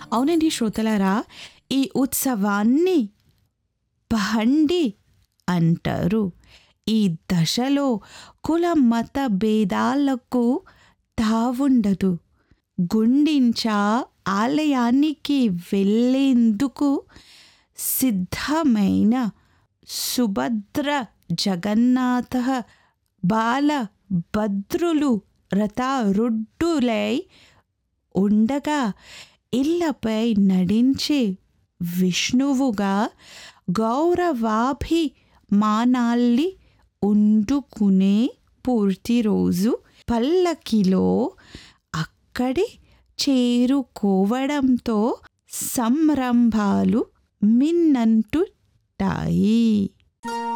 అవునండి శ్రోతలారా ఈ ఉత్సవాన్ని పహండి అంటారు ఈ దశలో కుల మత భేదాలకు తావుండదు గుండించ ఆలయానికి వెళ్ళేందుకు సిద్ధమైన సుభద్ర జగన్నాథ బాల భద్రులు రథారుడ్డులై ఉండగా ఇళ్లపై నడించే విష్ణువుగా గౌరవాభిమానాల్ని ఉండుకునే పూర్తి రోజు పల్లకిలో అక్కడి చేరుకోవడంతో సంరంభాలు మిన్నంటుటాయి